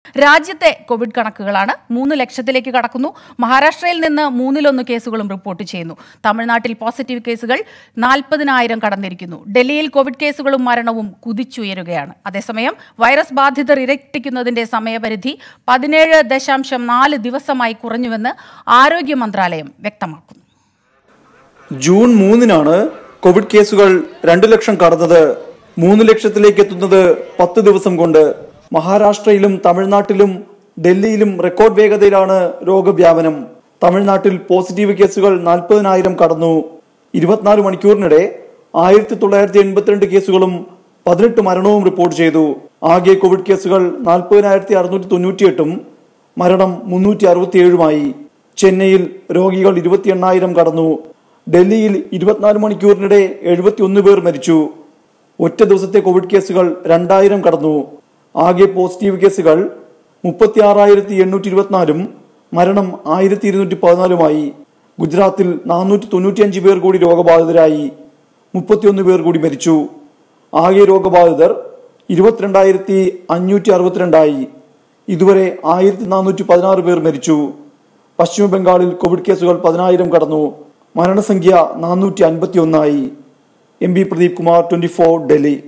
രാജ്യത്തെ കോവിഡ് കണക്കുകളാണ് മൂന്ന് ലക്ഷത്തിലേക്ക് കടക്കുന്നു മഹാരാഷ്ട്രയിൽ നിന്ന് മൂന്നിലൊന്ന് കേസുകളും റിപ്പോർട്ട് ചെയ്യുന്നു തമിഴ്നാട്ടിൽ പോസിറ്റീവ് കേസുകൾ നാൽപ്പതിനായിരം കടന്നിരിക്കുന്നു ഡൽഹിയിൽ കോവിഡ് കേസുകളും മരണവും കുതിച്ചുയരുകയാണ് അതേസമയം വൈറസ് ബാധിതർ ഇരട്ടിക്കുന്നതിന്റെ സമയപരിധി പതിനേഴ് ദശാംശം നാല് ദിവസമായി കുറഞ്ഞുവെന്ന് ആരോഗ്യ മന്ത്രാലയം വ്യക്തമാക്കുന്നു ജൂൺ മൂന്നിനാണ് കോവിഡ് കേസുകൾ രണ്ടു ലക്ഷം കടന്നത് മൂന്ന് ലക്ഷത്തിലേക്ക് എത്തുന്നത് പത്ത് ദിവസം കൊണ്ട് മഹാരാഷ്ട്രയിലും തമിഴ്നാട്ടിലും ഡൽഹിയിലും റെക്കോർഡ് വേഗതയിലാണ് രോഗവ്യാപനം തമിഴ്നാട്ടിൽ പോസിറ്റീവ് കേസുകൾ നാൽപ്പതിനായിരം കടന്നു ഇരുപത്തിനാല് മണിക്കൂറിനിടെ ആയിരത്തി തൊള്ളായിരത്തി എൺപത്തിരണ്ട് കേസുകളും പതിനെട്ട് മരണവും റിപ്പോർട്ട് ചെയ്തു ആകെ കോവിഡ് കേസുകൾ നാൽപ്പതിനായിരത്തി അറുന്നൂറ്റി തൊണ്ണൂറ്റിയെട്ടും മരണം മുന്നൂറ്റി അറുപത്തിയേഴുമായി ചെന്നൈയിൽ രോഗികൾ ഇരുപത്തി എണ്ണായിരം കടന്നു ഡൽഹിയിൽ ഇരുപത്തിനാല് മണിക്കൂറിനിടെ എഴുപത്തിയൊന്ന് പേർ മരിച്ചു ഒറ്റ ദിവസത്തെ കോവിഡ് കേസുകൾ രണ്ടായിരം കടന്നു ആകെ പോസിറ്റീവ് കേസുകൾ മുപ്പത്തി ആറായിരത്തി എണ്ണൂറ്റി ഇരുപത്തിനാലും മരണം ആയിരത്തി ഇരുന്നൂറ്റി പതിനാലുമായി ഗുജറാത്തിൽ നാനൂറ്റി തൊണ്ണൂറ്റിയഞ്ച് പേർ കൂടി രോഗബാധിതരായി മുപ്പത്തിയൊന്ന് പേർ കൂടി മരിച്ചു ആകെ രോഗബാധിതർ ഇരുപത്തിരണ്ടായിരത്തി അഞ്ഞൂറ്റി അറുപത്തിരണ്ടായി ഇതുവരെ ആയിരത്തി നാനൂറ്റി പതിനാറ് പേർ മരിച്ചു പശ്ചിമ ബംഗാളിൽ കോവിഡ് കേസുകൾ പതിനായിരം കടന്നു മരണസംഖ്യ നാനൂറ്റി അൻപത്തി ഒന്നായി M P Pradeep Kumar twenty four Delhi